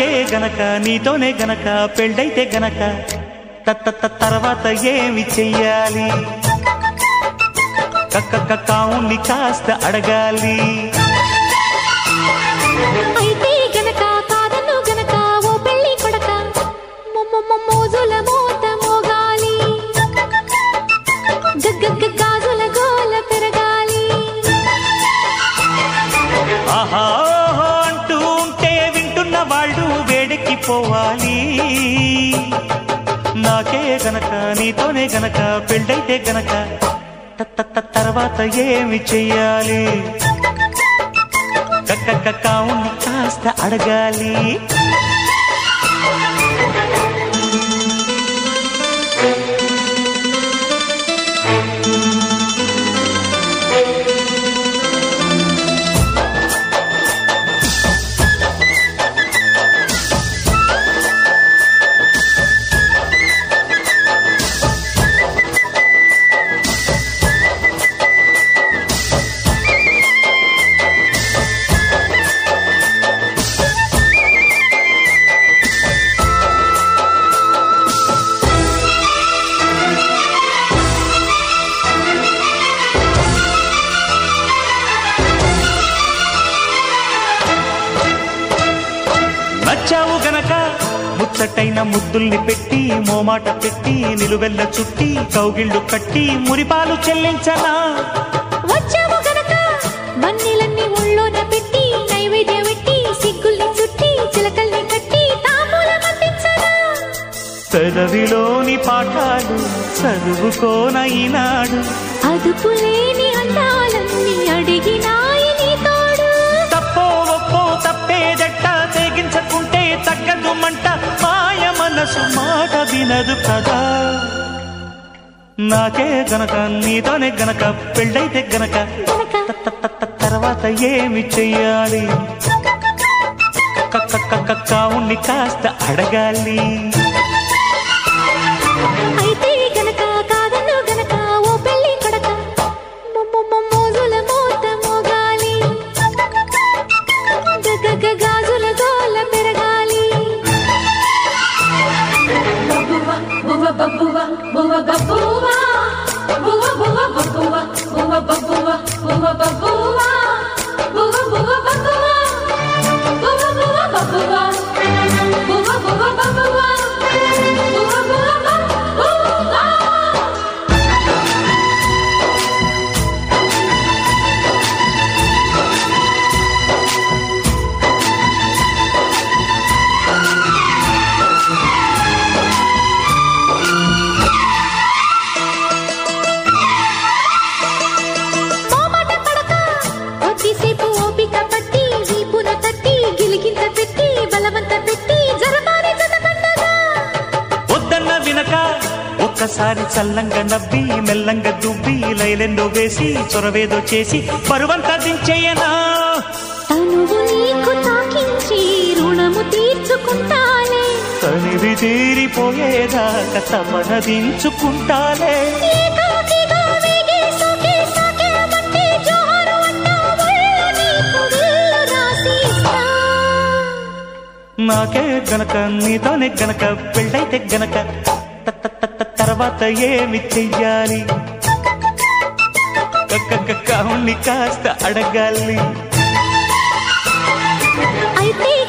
నాకే గనక నీతోనే గనక పెళ్ళైతే గనక తత్త తర్వాత ఏమి చెయ్యాలి కక్క కావుణ్ణి కాస్త అడగాలి అయితే గనక కాదను గనక ఓ పెళ్లి కొడక మొమ్మ మోజుల మోత మోగాలి గగ్గగ్గ గాజుల గోల పెరగాలి ఆహా ఓహో అంటూ ఉంటే వింటున్న వాళ్ళు వేడెక్కిపోవాలి నాకే గనక నీతోనే గనక పెళ్ళైతే గనక తత్త తర్వాత ఏమి చెయ్యాలి కక్క కావుని కాస్త అడగాలి నచ్చావు గనక ముచ్చటైన ముద్దుల్ని పెట్టి మోమాట పెట్టి నిలువెల్ల చుట్టి కౌగిళ్ళు కట్టి మురిపాలు చెల్లించనా వచ్చాము గనక వన్నెలన్నీ ఒళ్ళోన పెట్టి నైవేద్యం పెట్టి సిగ్గుల్ని చుట్టి చిలకల్ని కట్టి తాంబూలం అందించనా పెదవిలోని పాఠాలు చదువుకోన ఈనాడు అదుపులేని అందాలన్నీ అడిగినాయి నీ తోడు తప్పో ఒప్పో తప్పేదెట్ట తెగించకుంటే తగ్గదు మంట మాయ మనసు మాట వినదు కదా నాకే గనక నీతోనే గనక పెళ్ళైతే గనక గనక త- త- త- తర్వాత ఏమి చెయ్యాలి కక్క కక్క కావుణ్ణి కాస్త అడగాలి అయితే గనక కాదను గనక ఓ పెళ్లి కొడక మొమ్మ మోజుల మోత మోగాలి గగ్గ గాజుల గోల పెరగాలి Bubba, bubba, bubba, bubba, bubba. Bubba, bubba, bubba, bubba, bubba, bubba, bubba. Bubba, bubba, bubba. Bubba, bubba, bubba. Bubba, bubba, bubba. Bubba, bubba, bubba. మోమాట పడక కొద్దిసేపు ఓపిక పట్టి వీపున తట్టి గిలికింత పెట్టి బలవంత పెట్టి జరమాని జత పండగ వద్దన్న వినక ఒక్కసారి చల్లంగా నవ్వి మెల్లంగా దువ్వి లైలెండో వేసి చొరవేదో చేసి పరువంతా దించేయనా తనువు నీకు తాకించి రుణము తీర్చుకుంటాలే తనివి తీరిపోయేదాకా తమనదించుకుంటాలే ఏకాకిగా వేగే సోకే సాకేమంటే జోహారు అంటా ఒళ్ళు నీకు విల్లు రాసి ఇస్తా. నాకే గనక నీతోనే గనక పెళ్ళైతే గనక త- త- త- త- తర్వాత ఏమి చెయ్యాలి కక్క కావుని కాస్త అడగాలి అయితే